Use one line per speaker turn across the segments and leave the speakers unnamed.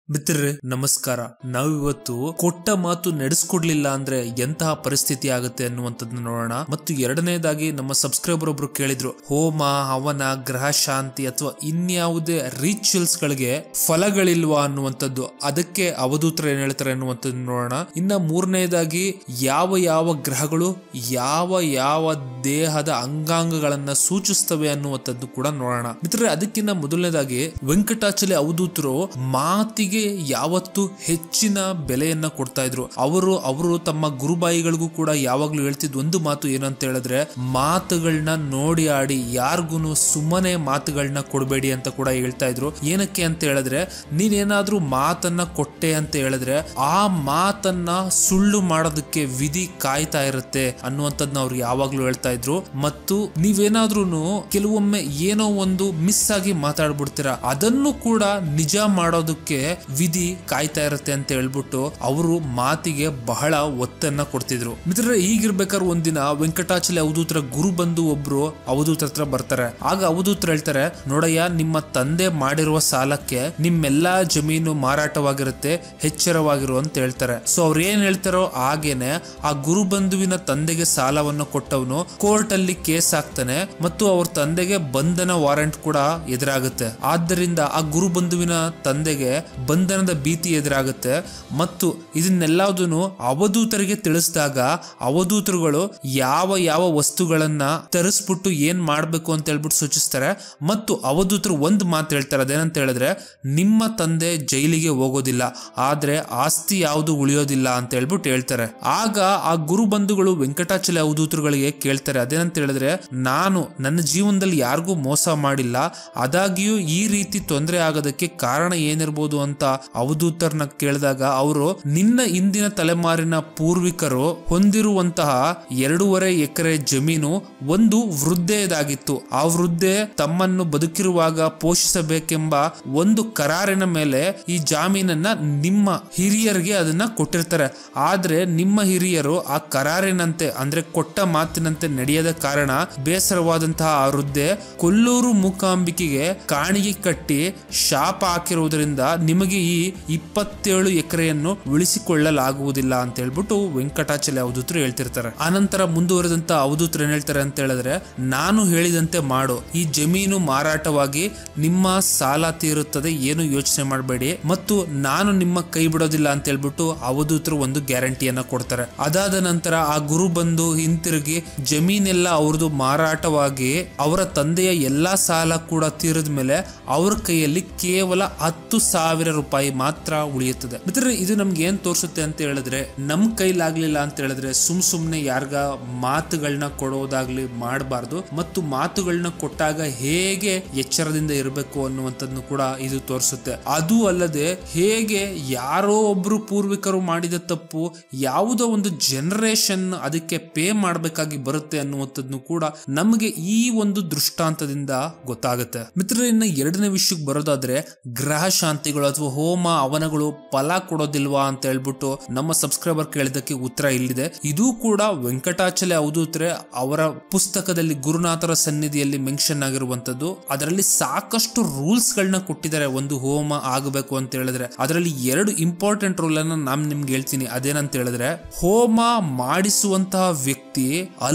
ಮಿತ್ರರೇ ನಮಸ್ಕಾರ ನಾವಿವತ್ತು ಕೊಟ್ಟ ಮಾತು ನಡೆಸ್ಕೊಡ್ಲಿಲ್ಲ ಅಂದ್ರೆ ಎಂತಹ ಪರಿಸ್ಥಿತಿ ಆಗುತ್ತೆ ಅನ್ನುವಂಥದ್ದನ್ನ ನೋಡೋಣ ಮತ್ತು ಎರಡನೇದಾಗಿ ನಮ್ಮ ಸಬ್ಸ್ಕ್ರೈಬರ್ ಒಬ್ರು ಕೇಳಿದ್ರು ಹೋಮ ಹವನ ಗ್ರಹ ಶಾಂತಿ ಅಥವಾ ಇನ್ಯಾವುದೇ ರಿಚುವಲ್ಸ್ ಗಳಿಗೆ ಫಲಗಳಿಲ್ವಾ ಅನ್ನುವಂಥದ್ದು ಅದಕ್ಕೆ ಅವಧೂತರು ಏನ್ ಹೇಳ್ತಾರೆ ಅನ್ನುವಂಥದ್ದು ನೋಡೋಣ ಇನ್ನ ಮೂರನೇದಾಗಿ ಯಾವ ಯಾವ ಗ್ರಹಗಳು ಯಾವ ಯಾವ ದೇಹದ ಅಂಗಾಂಗಗಳನ್ನ ಸೂಚಿಸ್ತವೆ ಅನ್ನುವಂಥದ್ದು ಕೂಡ ನೋಡೋಣ ಮಿತ್ರರೇ ಅದಕ್ಕಿಂತ ಮೊದಲನೇದಾಗಿ ವೆಂಕಟಾಚಲಿ ಅವಧೂತರು ಮಾತಿಗೆ ಯಾವತ್ತು ಹೆಚ್ಚಿನ ಬೆಲೆಯನ್ನ ಕೊಡ್ತಾ ಇದ್ರು ಅವರು ಅವರು ತಮ್ಮ ಗುರುಬಾಯಿಗಳಿಗೂ ಕೂಡ ಯಾವಾಗ್ಲೂ ಹೇಳ್ತಿದ್ ಒಂದು ಮಾತು ಏನಂತ ಹೇಳಿದ್ರೆ ಮಾತುಗಳನ್ನ ನೋಡಿ ಆಡಿ ಯಾರಿಗೂ ಸುಮ್ಮನೆ ಮಾತುಗಳನ್ನ ಕೊಡಬೇಡಿ ಅಂತ ಕೂಡ ಹೇಳ್ತಾ ಇದ್ರು ಏನಕ್ಕೆ ಅಂತ ಹೇಳಿದ್ರೆ ನೀನೇನಾದ್ರೂ ಮಾತನ್ನ ಕೊಟ್ಟೆ ಅಂತ ಹೇಳಿದ್ರೆ ಆ ಮಾತನ್ನ ಸುಳ್ಳು ಮಾಡೋದಕ್ಕೆ ವಿಧಿ ಕಾಯ್ತಾ ಇರುತ್ತೆ ಅನ್ನುವಂಥದ್ನ ಅವ್ರು ಯಾವಾಗ್ಲೂ ಹೇಳ್ತಾ ಇದ್ರು ಮತ್ತು ನೀವೇನಾದ್ರೂ ಕೆಲವೊಮ್ಮೆ ಏನೋ ಒಂದು ಮಿಸ್ ಆಗಿ ಮಾತಾಡ್ಬಿಡ್ತೀರಾ ಅದನ್ನು ಕೂಡ ನಿಜ ಮಾಡೋದಕ್ಕೆ ವಿಧಿ ಕಾಯ್ತಾ ಇರುತ್ತೆ ಅಂತ ಹೇಳ್ಬಿಟ್ಟು ಅವರು ಮಾತಿಗೆ ಬಹಳ ಒತ್ತನ್ನ ಕೊಡ್ತಿದ್ರು ಮಿತ್ರರೇ ಹೀಗಿರ್ಬೇಕಾದ್ರೆ ಒಂದಿನ ವೆಂಕಟಾಚಲ ಅವಧೂತರ ಗುರು ಬಂದು ಒಬ್ರು ಅವಧೂತರ ಹತ್ರ ಬರ್ತಾರೆ ಆಗ ಅವಧೂತರು ಹೇಳ್ತಾರೆ ನೋಡಯ್ಯ ನಿಮ್ಮ ತಂದೆ ಮಾಡಿರುವ ಸಾಲಕ್ಕೆ ನಿಮ್ಮೆಲ್ಲಾ ಜಮೀನು ಮಾರಾಟವಾಗಿರುತ್ತೆ ಎಚ್ಚರವಾಗಿರು ಅಂತ ಹೇಳ್ತಾರೆ ಸೊ ಅವ್ರು ಏನ್ ಹೇಳ್ತಾರೋ ಹಾಗೇನೆ ಆ ಗುರು ಬಂಧುವಿನ ತಂದೆಗೆ ಸಾಲವನ್ನು ಕೊಟ್ಟವನು ಕೋರ್ಟ್ ಅಲ್ಲಿ ಕೇಸ್ ಹಾಕ್ತಾನೆ ಮತ್ತು ಅವ್ರ ತಂದೆಗೆ ಬಂಧನ ವಾರೆಂಟ್ ಕೂಡ ಎದುರಾಗುತ್ತೆ ಆದ್ದರಿಂದ ಆ ಗುರು ಬಂಧುವಿನ ತಂದೆಗೆ ಬಂಧನದ ಭೀತಿ ಎದುರಾಗುತ್ತೆ ಮತ್ತು ಇದನ್ನೆಲ್ಲದನ್ನು ಅವಧೂತರಿಗೆ ತಿಳಿಸಿದಾಗ ಅವಧೂತರುಗಳು ಯಾವ ಯಾವ ವಸ್ತುಗಳನ್ನ ತರಿಸ್ಬಿಟ್ಟು ಏನ್ ಮಾಡ್ಬೇಕು ಅಂತ ಹೇಳ್ಬಿಟ್ಟು ಸೂಚಿಸ್ತಾರೆ ಮತ್ತು ಅವಧೂತರು ಒಂದು ಮಾತು ಹೇಳ್ತಾರೆ ಅದೇನಂತ ಹೇಳಿದ್ರೆ ನಿಮ್ಮ ತಂದೆ ಜೈಲಿಗೆ ಹೋಗೋದಿಲ್ಲ ಆದ್ರೆ ಆಸ್ತಿ ಯಾವುದು ಉಳಿಯೋದಿಲ್ಲ ಅಂತ ಹೇಳ್ಬಿಟ್ಟು ಹೇಳ್ತಾರೆ ಆಗ ಆ ಗುರು ಬಂಧುಗಳು ವೆಂಕಟಾಚಲ ಅವಧೂತರುಗಳಿಗೆ ಕೇಳ್ತಾರೆ ಅದೇನಂತ ಹೇಳಿದ್ರೆ ನಾನು ನನ್ನ ಜೀವನದಲ್ಲಿ ಯಾರಿಗೂ ಮೋಸ ಮಾಡಿಲ್ಲ ಆದಾಗ್ಯೂ ಈ ರೀತಿ ತೊಂದರೆ ಆಗೋದಕ್ಕೆ ಕಾರಣ ಏನಿರ್ಬೋದು ಅಂತ ಅವಧೂತರನ್ನ ಕೇಳಿದಾಗ ಅವರು ನಿನ್ನ ಇಂದಿನ ತಲೆಮಾರಿನ ಪೂರ್ವಿಕರು ಹೊಂದಿರುವಂತಹ ಎರಡೂವರೆ ಎಕರೆ ಜಮೀನು ಒಂದು ವೃದ್ಧೆಯದಾಗಿತ್ತು ಆ ವೃದ್ಧೆ ತಮ್ಮನ್ನು ಬದುಕಿರುವಾಗ ಪೋಷಿಸಬೇಕೆಂಬ ಒಂದು ಕರಾರಿನ ಮೇಲೆ ಈ ಜಾಮೀನನ್ನ ನಿಮ್ಮ ಹಿರಿಯರಿಗೆ ಅದನ್ನ ಕೊಟ್ಟಿರ್ತಾರೆ ಆದ್ರೆ ನಿಮ್ಮ ಹಿರಿಯರು ಆ ಕರಾರಿನಂತೆ ಅಂದ್ರೆ ಕೊಟ್ಟ ಮಾತಿನಂತೆ ನಡೆಯದ ಕಾರಣ ಬೇಸರವಾದಂತಹ ಆ ವೃದ್ಧೆ ಕೊಲ್ಲೂರು ಮೂಕಾಂಬಿಕೆಗೆ ಕಾಣಿಗೆ ಕಟ್ಟಿ ಶಾಪ ಹಾಕಿರುವುದರಿಂದ ನಿಮಗೆ ಈ ಇಪ್ಪತ್ತೇಳು ಎಕರೆಯನ್ನು ಉಳಿಸಿಕೊಳ್ಳಲಾಗುವುದಿಲ್ಲ ಅಂತ ಹೇಳ್ಬಿಟ್ಟು ವೆಂಕಟಾಚಲ ಅವಧೂತರು ಹೇಳ್ತಿರ್ತಾರೆ ಆನಂತರ ಮುಂದುವರೆದಂತ ಅವಧೂತರು ಏನ್ ಹೇಳ್ತಾರೆ ಅಂತ ಹೇಳಿದ್ರೆ ನಾನು ಹೇಳಿದಂತೆ ಮಾಡು ಈ ಜಮೀನು ಮಾರಾಟವಾಗಿ ನಿಮ್ಮ ಸಾಲ ತೀರುತ್ತದೆ ಏನು ಯೋಚನೆ ಮಾಡಬೇಡಿ ಮತ್ತು ನಾನು ನಿಮ್ಮ ಕೈ ಬಿಡೋದಿಲ್ಲ ಅಂತ ಹೇಳ್ಬಿಟ್ಟು ಅವಧೂತರು ಒಂದು ಗ್ಯಾರಂಟಿಯನ್ನ ಕೊಡ್ತಾರೆ ಅದಾದ ನಂತರ ಆ ಗುರು ಬಂದು ಹಿಂತಿರುಗಿ ಜಮೀನೆಲ್ಲ ಅವ್ರದ್ದು ಮಾರಾಟವಾಗಿ ಅವರ ತಂದೆಯ ಎಲ್ಲಾ ಸಾಲ ಕೂಡ ತೀರಿದ ಮೇಲೆ ಅವ್ರ ಕೈಯಲ್ಲಿ ಕೇವಲ ಹತ್ತು ಸಾವಿರ ರೂಪಾಯಿ ಮಾತ್ರ ಉಳಿಯುತ್ತದೆ ಮಿತ್ರರೇ ಇದು ನಮ್ಗೆ ಏನ್ ತೋರಿಸುತ್ತೆ ಅಂತ ಹೇಳಿದ್ರೆ ನಮ್ ಕೈಲಾಗ್ಲಿಲ್ಲ ಅಂತ ಹೇಳಿದ್ರೆ ಸುಮ್ ಸುಮ್ನೆ ಯಾರ್ಗ ಮಾತುಗಳನ್ನ ಕೊಡೋದಾಗ್ಲಿ ಮಾಡಬಾರ್ದು ಮತ್ತು ಮಾತುಗಳನ್ನ ಕೊಟ್ಟಾಗ ಹೇಗೆ ಎಚ್ಚರದಿಂದ ಇರಬೇಕು ಅನ್ನುವಂಥದ್ನು ಕೂಡ ಇದು ತೋರಿಸುತ್ತೆ ಅದು ಅಲ್ಲದೆ ಹೇಗೆ ಯಾರೋ ಒಬ್ರು ಪೂರ್ವಿಕರು ಮಾಡಿದ ತಪ್ಪು ಯಾವುದೋ ಒಂದು ಜನರೇಷನ್ ಅದಕ್ಕೆ ಪೇ ಮಾಡಬೇಕಾಗಿ ಬರುತ್ತೆ ಅನ್ನುವಂಥದ್ನು ಕೂಡ ನಮಗೆ ಈ ಒಂದು ದೃಷ್ಟಾಂತದಿಂದ ಗೊತ್ತಾಗುತ್ತೆ ಮಿತ್ರರೇ ಇನ್ನ ಎರಡನೇ ವಿಷಯಕ್ಕೆ ಬರೋದಾದ್ರೆ ಗ್ರಹ ಶಾಂತಿಗಳು ಅಥವಾ ಹೋಮ ಅವನಗಳು ಫಲ ಕೊಡೋದಿಲ್ವಾ ಅಂತ ಹೇಳ್ಬಿಟ್ಟು ನಮ್ಮ ಸಬ್ಸ್ಕ್ರೈಬರ್ ಕೇಳಿದಕ್ಕೆ ಉತ್ತರ ಇಲ್ಲಿದೆ ಇದು ಕೂಡ ವೆಂಕಟಾಚಲ ಅವಧೂತ್ರೆ ಅವರ ಪುಸ್ತಕದಲ್ಲಿ ಗುರುನಾಥರ ಸನ್ನಿಧಿಯಲ್ಲಿ ಮೆನ್ಷನ್ ಆಗಿರುವಂತದ್ದು ಅದರಲ್ಲಿ ಸಾಕಷ್ಟು ರೂಲ್ಸ್ ಗಳನ್ನ ಕೊಟ್ಟಿದ್ದಾರೆ ಒಂದು ಹೋಮ ಆಗಬೇಕು ಅಂತ ಹೇಳಿದ್ರೆ ಅದರಲ್ಲಿ ಎರಡು ಇಂಪಾರ್ಟೆಂಟ್ ರೂಲ್ ಅನ್ನ ನಾನ್ ನಿಮ್ಗೆ ಹೇಳ್ತೀನಿ ಅದೇನಂತ ಹೇಳಿದ್ರೆ ಹೋಮ ಮಾಡಿಸುವಂತಹ ವ್ಯಕ್ತಿ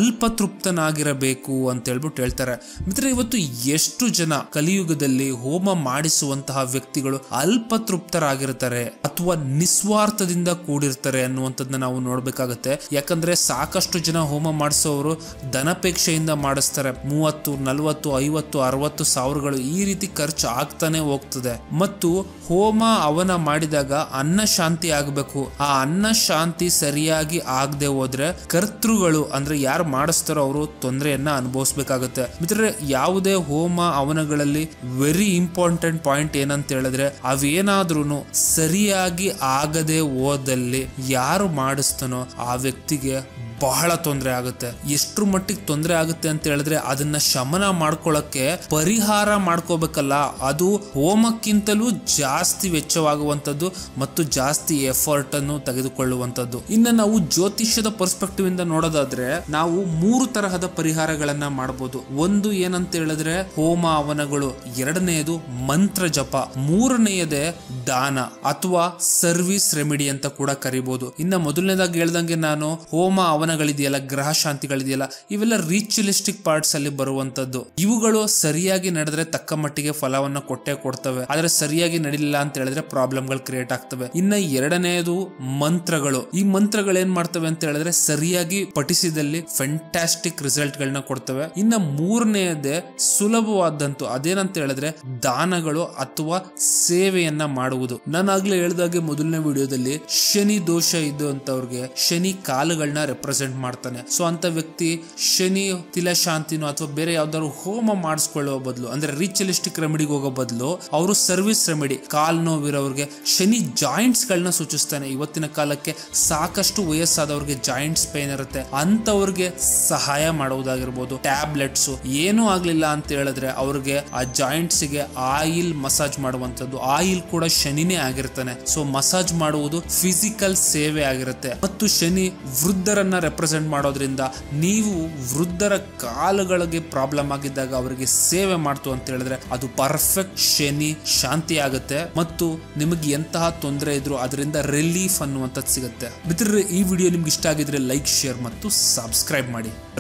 ಅಲ್ಪತೃಪ್ತನಾಗಿರಬೇಕು ಅಂತ ಹೇಳ್ಬಿಟ್ಟು ಹೇಳ್ತಾರೆ ಮಿತ್ರ ಇವತ್ತು ಎಷ್ಟು ಜನ ಕಲಿಯುಗದಲ್ಲಿ ಹೋಮ ಮಾಡಿಸುವಂತಹ ವ್ಯಕ್ತಿಗಳು ಅಲ್ಪತೃಪ್ತರಾಗಿರ್ತಾರೆ ಅಥವಾ ನಿಸ್ವಾರ್ಥದಿಂದ ಕೂಡಿರ್ತಾರೆ ಅನ್ನುವಂಥದ್ದನ್ನ ನಾವು ನೋಡ್ಬೇಕಾಗತ್ತೆ ಯಾಕಂದ್ರೆ ಸಾಕಷ್ಟು ಜನ ಹೋಮ ಮಾಡಿಸೋರು ಧನಪೇಕ್ಷೆಯಿಂದ ಮಾಡಿಸ್ತಾರೆ ಮೂವತ್ತು ನಲವತ್ತು ಐವತ್ತು ಅರವತ್ತು ಸಾವಿರಗಳು ಈ ರೀತಿ ಖರ್ಚು ಆಗ್ತಾನೆ ಹೋಗ್ತದೆ ಮತ್ತು ಹೋಮ ಅವನ ಮಾಡಿದಾಗ ಅನ್ನ ಶಾಂತಿ ಆಗಬೇಕು ಆ ಅನ್ನ ಶಾಂತಿ ಸರಿಯಾಗಿ ಆಗದೆ ಹೋದ್ರೆ ಕರ್ತೃಗಳು ಅಂದ್ರೆ ಯಾರು ಮಾಡಿಸ್ತಾರೋ ಅವರು ತೊಂದರೆಯನ್ನ ಅನುಭವಿಸ್ಬೇಕಾಗುತ್ತೆ ಮಿತ್ರರೆ ಯಾವುದೇ ಹೋಮ ಅವನಗಳಲ್ಲಿ ವೆರಿ ಇಂಪಾರ್ಟೆಂಟ್ ಪಾಯಿಂಟ್ ಏನಂತ ಹೇಳಿದ್ರೆ ಅವೇನಾದ್ರೂ ಸರಿಯಾಗಿ ಆಗದೆ ಹೋದಲ್ಲಿ ಯಾರು ಮಾಡಿಸ್ತಾನೋ ಆ ವ್ಯಕ್ತಿಗೆ ಬಹಳ ತೊಂದರೆ ಆಗುತ್ತೆ ಎಷ್ಟ್ರ ಮಟ್ಟಿಗೆ ತೊಂದರೆ ಆಗುತ್ತೆ ಅಂತ ಹೇಳಿದ್ರೆ ಅದನ್ನ ಶಮನ ಮಾಡ್ಕೊಳ್ಳಕ್ಕೆ ಪರಿಹಾರ ಮಾಡ್ಕೋಬೇಕಲ್ಲ ಅದು ಹೋಮಕ್ಕಿಂತಲೂ ಜಾಸ್ತಿ ವೆಚ್ಚವಾಗುವಂಥದ್ದು ಮತ್ತು ಜಾಸ್ತಿ ಎಫರ್ಟ್ ಅನ್ನು ತೆಗೆದುಕೊಳ್ಳುವಂಥದ್ದು ಇನ್ನು ನಾವು ಜ್ಯೋತಿಷ್ಯದ ಪರ್ಸ್ಪೆಕ್ಟಿವ್ ಇಂದ ನೋಡೋದಾದ್ರೆ ನಾವು ಮೂರು ತರಹದ ಪರಿಹಾರಗಳನ್ನ ಮಾಡಬಹುದು ಒಂದು ಏನಂತ ಹೇಳಿದ್ರೆ ಹೋಮ ಹವನಗಳು ಎರಡನೆಯದು ಮಂತ್ರ ಜಪ ಮೂರನೆಯದೇ ದಾನ ಅಥವಾ ಸರ್ವಿಸ್ ರೆಮಿಡಿ ಅಂತ ಕೂಡ ಕರಿಬಹುದು ಇನ್ನ ಮೊದಲನೇದಾಗಿ ಹೇಳ್ದಂಗೆ ನಾನು ಹೋಮ ಹವನಗಳಿದೆಯಲ್ಲ ಗ್ರಹ ಶಾಂತಿಗಳಿದೆಯಲ್ಲ ಇವೆಲ್ಲ ರಿಚುಲಿಸ್ಟಿಕ್ ಪಾರ್ಟ್ಸ್ ಅಲ್ಲಿ ಬರುವಂತದ್ದು ಇವುಗಳು ಸರಿಯಾಗಿ ನಡೆದ್ರೆ ತಕ್ಕ ಮಟ್ಟಿಗೆ ಫಲವನ್ನ ಕೊಟ್ಟೆ ಕೊಡ್ತವೆ ಆದ್ರೆ ಸರಿಯಾಗಿ ನಡಿಲಿಲ್ಲ ಅಂತ ಹೇಳಿದ್ರೆ ಪ್ರಾಬ್ಲಮ್ಗಳು ಕ್ರಿಯೇಟ್ ಆಗ್ತವೆ ಇನ್ನ ಎರಡನೆಯದು ಮಂತ್ರಗಳು ಈ ಮಂತ್ರಗಳು ಏನ್ ಮಾಡ್ತವೆ ಅಂತ ಹೇಳಿದ್ರೆ ಸರಿಯಾಗಿ ಪಠಿಸಿದಲ್ಲಿ ಫೆಂಟಾಸ್ಟಿಕ್ ರಿಸಲ್ಟ್ ಗಳನ್ನ ಕೊಡ್ತವೆ ಇನ್ನ ಮೂರನೆಯದೇ ಸುಲಭವಾದಂತು ಅದೇನಂತ ಹೇಳಿದ್ರೆ ದಾನಗಳು ಅಥವಾ ಸೇವೆಯನ್ನ ಮಾಡುವುದು ನಾನು ಆಗ್ಲೇ ಹೇಳ್ದಾಗೆ ಮೊದಲನೇ ವಿಡಿಯೋದಲ್ಲಿ ಶನಿ ದೋಷ ಇದು ಅಂತವ್ರಿಗೆ ಶನಿ ಕಾಲುಗಳನ್ನ ರೆಪ್ರೆಸೆಂಟ್ ಮಾಡ್ತಾನೆ ಸೊ ಅಂತ ವ್ಯಕ್ತಿ ಶನಿ ತಿಲಶಾಂತಿನೋ ಅಥವಾ ಬೇರೆ ಯಾವ್ದಾದ್ರು ಹೋಮ ಮಾಡಿಸ್ಕೊಳ್ಳೋ ಬದಲು ಅಂದ್ರೆ ರಿಚಲಿಸ್ಟಿಕ್ ರೆಮಿಡಿಗೆ ಹೋಗೋ ಬದಲು ಅವರು ಸರ್ವಿಸ್ ರೆಮಿಡಿ ಕಾಲ್ ನೋವಿರೋರಿಗೆ ಶನಿ ಜಾಯಿಂಟ್ಸ್ ಗಳನ್ನ ಸೂಚಿಸ್ತಾನೆ ಇವತ್ತಿನ ಕಾಲಕ್ಕೆ ಸಾಕಷ್ಟು ವಯಸ್ಸಾದವ್ರಿಗೆ ಜಾಯಿಂಟ್ಸ್ ಪೇನ್ ಇರುತ್ತೆ ಅಂತವ್ರಿಗೆ ಸಹಾಯ ಮಾಡುವುದಾಗಿರ್ಬೋದು ಟ್ಯಾಬ್ಲೆಟ್ಸ್ ಏನೂ ಆಗ್ಲಿಲ್ಲ ಅಂತ ಹೇಳಿದ್ರೆ ಅವ್ರಿಗೆ ಆ ಜಾಯಿಂಟ್ಸ್ ಗೆ ಆಯಿಲ್ ಮಸಾಜ್ ಮಾಡುವಂತದ್ದು ಆಯಿಲ್ ಕೂಡ ಶನಿನೇ ಆಗಿರ್ತಾನೆ ಸೊ ಮಸಾಜ್ ಮಾಡುವುದು ಫಿಸಿಕಲ್ ಸೇವೆ ಆಗಿರುತ್ತೆ ಮತ್ತು ಶನಿ ವೃದ್ಧರನ್ನ ರೆಪ್ರೆಸೆಂಟ್ ಮಾಡೋದ್ರಿಂದ ನೀವು ವೃದ್ಧರ ಕಾಲುಗಳಿಗೆ ಪ್ರಾಬ್ಲಮ್ ಆಗಿದ್ದಾಗ ಅವರಿಗೆ ಸೇವೆ ಮಾಡ್ತು ಅಂತ ಹೇಳಿದ್ರೆ ಅದು ಪರ್ಫೆಕ್ಟ್ ಶನಿ ಶಾಂತಿ ಆಗುತ್ತೆ ಮತ್ತು ನಿಮಗೆ ಎಂತಹ ತೊಂದರೆ ಇದ್ರು ಅದರಿಂದ ರಿಲೀಫ್ ಅನ್ನುವಂಥದ್ದು ಸಿಗುತ್ತೆ ಮಿತ್ರರೇ ಈ ವಿಡಿಯೋ ನಿಮ್ಗೆ ಇಷ್ಟ ಆಗಿದ್ರೆ ಲೈಕ್ ಶೇರ್ ಮತ್ತು ಸಬ್ಸ್ಕ್ರೈಬ್ ಮಾಡಿ